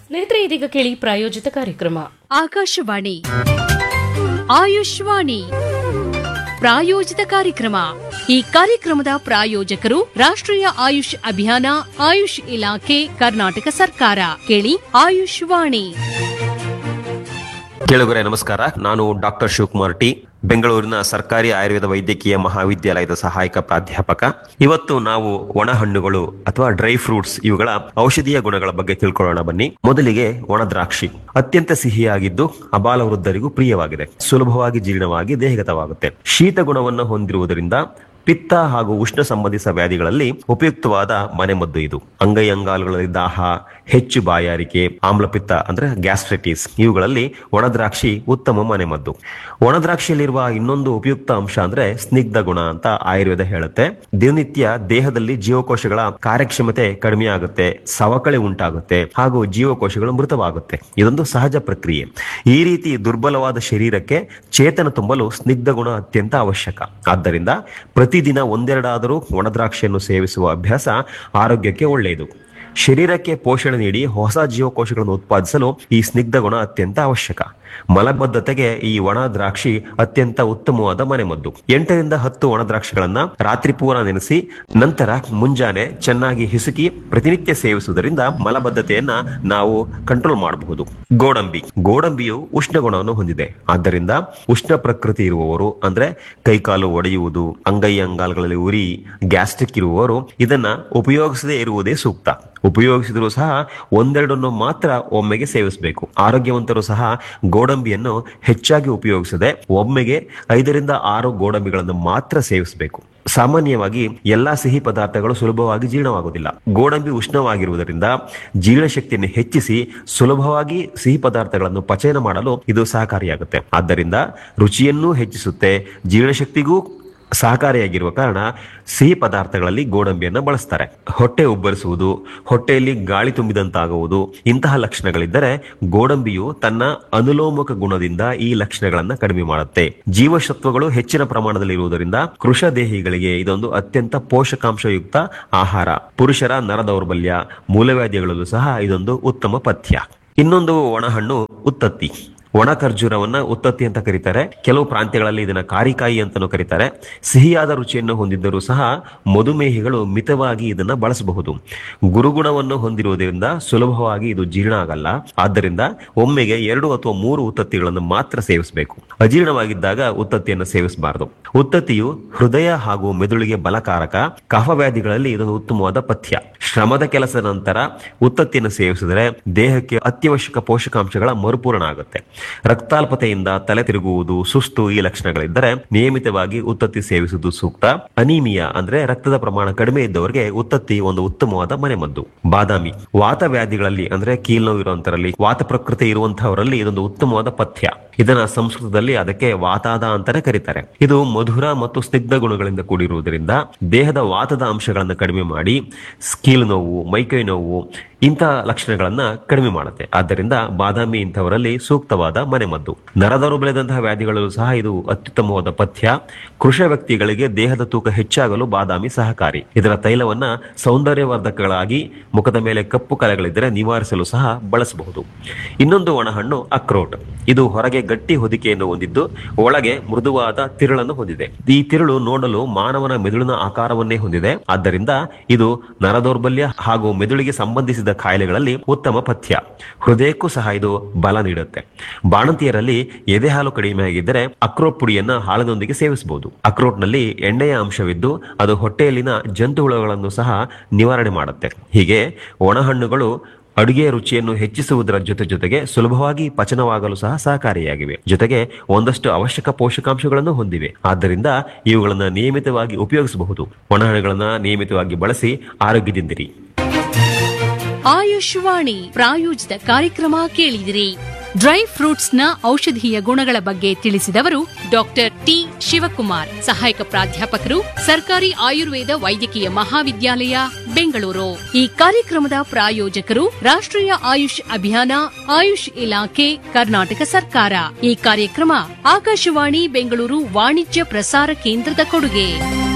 ಸ್ನೇಹಿತರೆ ಇದೀಗ ಕೇಳಿ ಪ್ರಾಯೋಜಿತ ಕಾರ್ಯಕ್ರಮ ಆಕಾಶವಾಣಿ ಆಯುಷ್ವಾಣಿ ಪ್ರಾಯೋಜಿತ ಕಾರ್ಯಕ್ರಮ ಈ ಕಾರ್ಯಕ್ರಮದ ಪ್ರಾಯೋಜಕರು ರಾಷ್ಟ್ರೀಯ ಆಯುಷ್ ಅಭಿಯಾನ ಆಯುಷ್ ಇಲಾಖೆ ಕರ್ನಾಟಕ ಸರ್ಕಾರ ಕೇಳಿ ಆಯುಷ್ವಾಣಿ ಕೇಳುಗರೆ ನಮಸ್ಕಾರ ನಾನು ಡಾಕ್ಟರ್ ಶಿವಕುಮಾರ್ ಟಿ ಬೆಂಗಳೂರಿನ ಸರ್ಕಾರಿ ಆಯುರ್ವೇದ ವೈದ್ಯಕೀಯ ಮಹಾವಿದ್ಯಾಲಯದ ಸಹಾಯಕ ಪ್ರಾಧ್ಯಾಪಕ ಇವತ್ತು ನಾವು ಒಣ ಹಣ್ಣುಗಳು ಅಥವಾ ಡ್ರೈ ಫ್ರೂಟ್ಸ್ ಇವುಗಳ ಔಷಧೀಯ ಗುಣಗಳ ಬಗ್ಗೆ ತಿಳ್ಕೊಳ್ಳೋಣ ಬನ್ನಿ ಮೊದಲಿಗೆ ಒಣ ದ್ರಾಕ್ಷಿ ಅತ್ಯಂತ ಸಿಹಿಯಾಗಿದ್ದು ಅಬಾಲ ವೃದ್ಧರಿಗೂ ಪ್ರಿಯವಾಗಿದೆ ಸುಲಭವಾಗಿ ಜೀರ್ಣವಾಗಿ ದೇಹಗತವಾಗುತ್ತೆ ಶೀತ ಗುಣವನ್ನು ಹೊಂದಿರುವುದರಿಂದ ಪಿತ್ತ ಹಾಗೂ ಉಷ್ಣ ಸಂಬಂಧಿತ ವ್ಯಾಧಿಗಳಲ್ಲಿ ಉಪಯುಕ್ತವಾದ ಮನೆಮದ್ದು ಇದು ಅಂಗೈ ಅಂಗಾಲುಗಳಲ್ಲಿ ದಾಹ ಹೆಚ್ಚು ಬಾಯಾರಿಕೆ ಆಮ್ಲಪಿತ್ತ ಅಂದ್ರೆ ಗ್ಯಾಸ್ಟ್ರೈಟಿಸ್ ಇವುಗಳಲ್ಲಿ ಒಣದ್ರಾಕ್ಷಿ ಉತ್ತಮ ಮನೆಮದ್ದು ಒಣದ್ರಾಕ್ಷಿಯಲ್ಲಿರುವ ಇನ್ನೊಂದು ಉಪಯುಕ್ತ ಅಂಶ ಅಂದ್ರೆ ಸ್ನಿಗ್ಧ ಗುಣ ಅಂತ ಆಯುರ್ವೇದ ಹೇಳುತ್ತೆ ದಿನನಿತ್ಯ ದೇಹದಲ್ಲಿ ಜೀವಕೋಶಗಳ ಕಾರ್ಯಕ್ಷಮತೆ ಕಡಿಮೆ ಆಗುತ್ತೆ ಸವಕಳಿ ಉಂಟಾಗುತ್ತೆ ಹಾಗೂ ಜೀವಕೋಶಗಳು ಮೃತವಾಗುತ್ತೆ ಇದೊಂದು ಸಹಜ ಪ್ರಕ್ರಿಯೆ ಈ ರೀತಿ ದುರ್ಬಲವಾದ ಶರೀರಕ್ಕೆ ಚೇತನ ತುಂಬಲು ಸ್ನಿಗ್ಧ ಗುಣ ಅತ್ಯಂತ ಅವಶ್ಯಕ ಆದ್ದರಿಂದ ಪ್ರತಿದಿನ ಒಂದೆರಡಾದರೂ ಒಣದ್ರಾಕ್ಷಿಯನ್ನು ಸೇವಿಸುವ ಅಭ್ಯಾಸ ಆರೋಗ್ಯಕ್ಕೆ ಒಳ್ಳೆಯದು ಶರೀರಕ್ಕೆ ಪೋಷಣೆ ನೀಡಿ ಹೊಸ ಜೀವಕೋಶಗಳನ್ನು ಉತ್ಪಾದಿಸಲು ಈ ಸ್ನಿಗ್ಧ ಗುಣ ಅತ್ಯಂತ ಅವಶ್ಯಕ ಮಲಬದ್ಧತೆಗೆ ಈ ಒಣ ದ್ರಾಕ್ಷಿ ಅತ್ಯಂತ ಉತ್ತಮವಾದ ಮನೆಮದ್ದು ಎಂಟರಿಂದ ಹತ್ತು ಒಣ ದ್ರಾಕ್ಷಿಗಳನ್ನ ರಾತ್ರಿ ಪೂರ ನೆನೆಸಿ ನಂತರ ಮುಂಜಾನೆ ಚೆನ್ನಾಗಿ ಹಿಸುಕಿ ಪ್ರತಿನಿತ್ಯ ಸೇವಿಸುವುದರಿಂದ ಮಲಬದ್ಧತೆಯನ್ನ ನಾವು ಕಂಟ್ರೋಲ್ ಮಾಡಬಹುದು ಗೋಡಂಬಿ ಗೋಡಂಬಿಯು ಉಷ್ಣ ಗುಣವನ್ನು ಹೊಂದಿದೆ ಆದ್ದರಿಂದ ಉಷ್ಣ ಪ್ರಕೃತಿ ಇರುವವರು ಅಂದ್ರೆ ಕೈಕಾಲು ಒಡೆಯುವುದು ಅಂಗೈ ಅಂಗಾಲುಗಳಲ್ಲಿ ಉರಿ ಗ್ಯಾಸ್ಟ್ರಿಕ್ ಇರುವವರು ಇದನ್ನ ಉಪಯೋಗಿಸದೇ ಇರುವುದೇ ಸೂಕ್ತ ಉಪಯೋಗಿಸಿದರೂ ಸಹ ಒಂದೆರಡನ್ನು ಮಾತ್ರ ಒಮ್ಮೆಗೆ ಸೇವಿಸಬೇಕು ಆರೋಗ್ಯವಂತರು ಸಹ ಗೋಡಂಬಿಯನ್ನು ಹೆಚ್ಚಾಗಿ ಉಪಯೋಗಿಸದೆ ಒಮ್ಮೆಗೆ ಐದರಿಂದ ಆರು ಗೋಡಂಬಿಗಳನ್ನು ಮಾತ್ರ ಸೇವಿಸಬೇಕು ಸಾಮಾನ್ಯವಾಗಿ ಎಲ್ಲಾ ಸಿಹಿ ಪದಾರ್ಥಗಳು ಸುಲಭವಾಗಿ ಜೀರ್ಣವಾಗುವುದಿಲ್ಲ ಗೋಡಂಬಿ ಉಷ್ಣವಾಗಿರುವುದರಿಂದ ಜೀರ್ಣಶಕ್ತಿಯನ್ನು ಹೆಚ್ಚಿಸಿ ಸುಲಭವಾಗಿ ಸಿಹಿ ಪದಾರ್ಥಗಳನ್ನು ಪಚಯನ ಮಾಡಲು ಇದು ಸಹಕಾರಿಯಾಗುತ್ತೆ ಆದ್ದರಿಂದ ರುಚಿಯನ್ನೂ ಹೆಚ್ಚಿಸುತ್ತೆ ಜೀರ್ಣಶಕ್ತಿಗೂ ಸಹಕಾರಿಯಾಗಿರುವ ಕಾರಣ ಸಿಹಿ ಪದಾರ್ಥಗಳಲ್ಲಿ ಗೋಡಂಬಿಯನ್ನು ಬಳಸ್ತಾರೆ ಹೊಟ್ಟೆ ಉಬ್ಬರಿಸುವುದು ಹೊಟ್ಟೆಯಲ್ಲಿ ಗಾಳಿ ತುಂಬಿದಂತಾಗುವುದು ಇಂತಹ ಲಕ್ಷಣಗಳಿದ್ದರೆ ಗೋಡಂಬಿಯು ತನ್ನ ಅನುಲೋಮಕ ಗುಣದಿಂದ ಈ ಲಕ್ಷಣಗಳನ್ನ ಕಡಿಮೆ ಮಾಡುತ್ತೆ ಜೀವಸತ್ವಗಳು ಹೆಚ್ಚಿನ ಪ್ರಮಾಣದಲ್ಲಿ ಇರುವುದರಿಂದ ಕೃಷ ದೇಹಿಗಳಿಗೆ ಇದೊಂದು ಅತ್ಯಂತ ಪೋಷಕಾಂಶಯುಕ್ತ ಆಹಾರ ಪುರುಷರ ನರ ದೌರ್ಬಲ್ಯ ಮೂಲವ್ಯಾಧಿಗಳಲ್ಲೂ ಸಹ ಇದೊಂದು ಉತ್ತಮ ಪಥ್ಯ ಇನ್ನೊಂದು ಒಣಹಣ್ಣು ಉತ್ತತ್ತಿ ಒಣ ಖರ್ಜೂರವನ್ನ ಉತ್ತತ್ತಿ ಅಂತ ಕರೀತಾರೆ ಕೆಲವು ಪ್ರಾಂತ್ಯಗಳಲ್ಲಿ ಇದನ್ನ ಕಾರಿಕಾಯಿ ಅಂತಾನೂ ಕರೀತಾರೆ ಸಿಹಿಯಾದ ರುಚಿಯನ್ನು ಹೊಂದಿದ್ದರೂ ಸಹ ಮಧುಮೇಹಿಗಳು ಮಿತವಾಗಿ ಇದನ್ನ ಬಳಸಬಹುದು ಗುರುಗುಣವನ್ನು ಹೊಂದಿರುವುದರಿಂದ ಸುಲಭವಾಗಿ ಇದು ಜೀರ್ಣ ಆಗಲ್ಲ ಆದ್ದರಿಂದ ಒಮ್ಮೆಗೆ ಎರಡು ಅಥವಾ ಮೂರು ಉತ್ತತ್ತಿಗಳನ್ನು ಮಾತ್ರ ಸೇವಿಸಬೇಕು ಅಜೀರ್ಣವಾಗಿದ್ದಾಗ ಉತ್ತತ್ತಿಯನ್ನು ಸೇವಿಸಬಾರದು ಉತ್ತತ್ತಿಯು ಹೃದಯ ಹಾಗೂ ಮೆದುಳಿಗೆ ಬಲಕಾರಕ ಕಫವ್ಯಾಧಿಗಳಲ್ಲಿ ಇದೊಂದು ಉತ್ತಮವಾದ ಪಥ್ಯ ಶ್ರಮದ ಕೆಲಸದ ನಂತರ ಉತ್ತತ್ತಿಯನ್ನು ಸೇವಿಸಿದರೆ ದೇಹಕ್ಕೆ ಅತ್ಯವಶ್ಯಕ ಪೋಷಕಾಂಶಗಳ ಮರುಪೂರಣ ಆಗುತ್ತೆ ರಕ್ತಾಲ್ಪತೆಯಿಂದ ತಲೆ ತಿರುಗುವುದು ಸುಸ್ತು ಈ ಲಕ್ಷಣಗಳಿದ್ದರೆ ನಿಯಮಿತವಾಗಿ ಉತ್ತತ್ತಿ ಸೇವಿಸುವುದು ಸೂಕ್ತ ಅನೀಮಿಯಾ ಅಂದ್ರೆ ರಕ್ತದ ಪ್ರಮಾಣ ಕಡಿಮೆ ಇದ್ದವರಿಗೆ ಉತ್ತತ್ತಿ ಒಂದು ಉತ್ತಮವಾದ ಮನೆಮದ್ದು ಬಾದಾಮಿ ವಾತ ವ್ಯಾಧಿಗಳಲ್ಲಿ ಅಂದ್ರೆ ಕೀಲ್ನೋವು ಇರುವಂತರಲ್ಲಿ ವಾತ ಪ್ರಕೃತಿ ಇರುವಂತಹವರಲ್ಲಿ ಇದೊಂದು ಉತ್ತಮವಾದ ಪಥ್ಯ ಇದನ್ನ ಸಂಸ್ಕೃತದಲ್ಲಿ ಅದಕ್ಕೆ ವಾತಾದ ಅಂತಾನೆ ಕರೀತಾರೆ ಇದು ಮಧುರ ಮತ್ತು ಸ್ನಿಗ್ಧ ಗುಣಗಳಿಂದ ಕೂಡಿರುವುದರಿಂದ ದೇಹದ ವಾತದ ಅಂಶಗಳನ್ನು ಕಡಿಮೆ ಮಾಡಿ ಸ್ಕೀಲ್ ನೋವು ಮೈಕೈ ನೋವು ಇಂತಹ ಲಕ್ಷಣಗಳನ್ನ ಕಡಿಮೆ ಮಾಡುತ್ತೆ ಆದ್ದರಿಂದ ಬಾದಾಮಿ ಇಂಥವರಲ್ಲಿ ಸೂಕ್ತವಾದ ಮನೆಮದ್ದು ನರದೌರ್ಬಲ್ಯದಂತಹ ವ್ಯಾಧಿಗಳಲ್ಲೂ ಸಹ ಇದು ಅತ್ಯುತ್ತಮವಾದ ಪಥ್ಯ ಕೃಷ ವ್ಯಕ್ತಿಗಳಿಗೆ ದೇಹದ ತೂಕ ಹೆಚ್ಚಾಗಲು ಬಾದಾಮಿ ಸಹಕಾರಿ ಇದರ ತೈಲವನ್ನ ಸೌಂದರ್ಯವರ್ಧಕಗಳಾಗಿ ಮುಖದ ಮೇಲೆ ಕಪ್ಪು ಕಲೆಗಳಿದ್ದರೆ ನಿವಾರಿಸಲು ಸಹ ಬಳಸಬಹುದು ಇನ್ನೊಂದು ಒಣಹಣ್ಣು ಅಕ್ರೋಟ್ ಇದು ಹೊರಗೆ ಗಟ್ಟಿ ಹೊದಿಕೆಯನ್ನು ಹೊಂದಿದ್ದು ಒಳಗೆ ಮೃದುವಾದ ತಿರುಳನ್ನು ಹೊಂದಿದೆ ಈ ತಿರುಳು ನೋಡಲು ಮಾನವನ ಮೆದುಳಿನ ಆಕಾರವನ್ನೇ ಹೊಂದಿದೆ ಆದ್ದರಿಂದ ಇದು ನರದೌರ್ಬಲ್ಯ ಹಾಗೂ ಮೆದುಳಿಗೆ ಸಂಬಂಧಿಸಿದ ಕಾಯಿಲೆಗಳಲ್ಲಿ ಉತ್ತಮ ಪಥ್ಯ ಹೃದಯಕ್ಕೂ ಸಹ ಇದು ಬಲ ನೀಡುತ್ತೆ ಬಾಣಂತಿಯರಲ್ಲಿ ಎದೆ ಹಾಲು ಕಡಿಮೆ ಆಗಿದ್ದರೆ ಅಕ್ರೋಟ್ ಪುಡಿಯನ್ನ ಹಾಲಿನೊಂದಿಗೆ ಸೇವಿಸಬಹುದು ಅಕ್ರೋಟ್ನಲ್ಲಿ ಎಣ್ಣೆಯ ಅಂಶವಿದ್ದು ಅದು ಹೊಟ್ಟೆಯಲ್ಲಿನ ಜಂತು ಹುಳಗಳನ್ನು ಸಹ ನಿವಾರಣೆ ಮಾಡುತ್ತೆ ಹೀಗೆ ಒಣಹಣ್ಣುಗಳು ಅಡುಗೆಯ ರುಚಿಯನ್ನು ಹೆಚ್ಚಿಸುವುದರ ಜೊತೆ ಜೊತೆಗೆ ಸುಲಭವಾಗಿ ಪಚನವಾಗಲು ಸಹ ಸಹಕಾರಿಯಾಗಿವೆ ಜೊತೆಗೆ ಒಂದಷ್ಟು ಅವಶ್ಯಕ ಪೋಷಕಾಂಶಗಳನ್ನು ಹೊಂದಿವೆ ಆದ್ದರಿಂದ ಇವುಗಳನ್ನು ನಿಯಮಿತವಾಗಿ ಉಪಯೋಗಿಸಬಹುದು ಒಣಹಣ್ಣುಗಳನ್ನು ನಿಯಮಿತವಾಗಿ ಬಳಸಿ ಆರೋಗ್ಯದಿಂದಿರಿ ಆಯುಷ್ವಾಣಿ ಪ್ರಾಯೋಜಿತ ಕಾರ್ಯಕ್ರಮ ಕೇಳಿದಿರಿ ಡ್ರೈ ಫ್ರೂಟ್ಸ್ ನ ಔಷಧೀಯ ಗುಣಗಳ ಬಗ್ಗೆ ತಿಳಿಸಿದವರು ಡಾಕ್ಟರ್ ಟಿ ಶಿವಕುಮಾರ್ ಸಹಾಯಕ ಪ್ರಾಧ್ಯಾಪಕರು ಸರ್ಕಾರಿ ಆಯುರ್ವೇದ ವೈದ್ಯಕೀಯ ಮಹಾವಿದ್ಯಾಲಯ ಬೆಂಗಳೂರು ಈ ಕಾರ್ಯಕ್ರಮದ ಪ್ರಾಯೋಜಕರು ರಾಷ್ಟ್ರೀಯ ಆಯುಷ್ ಅಭಿಯಾನ ಆಯುಷ್ ಇಲಾಖೆ ಕರ್ನಾಟಕ ಸರ್ಕಾರ ಈ ಕಾರ್ಯಕ್ರಮ ಆಕಾಶವಾಣಿ ಬೆಂಗಳೂರು ವಾಣಿಜ್ಯ ಪ್ರಸಾರ ಕೇಂದ್ರದ ಕೊಡುಗೆ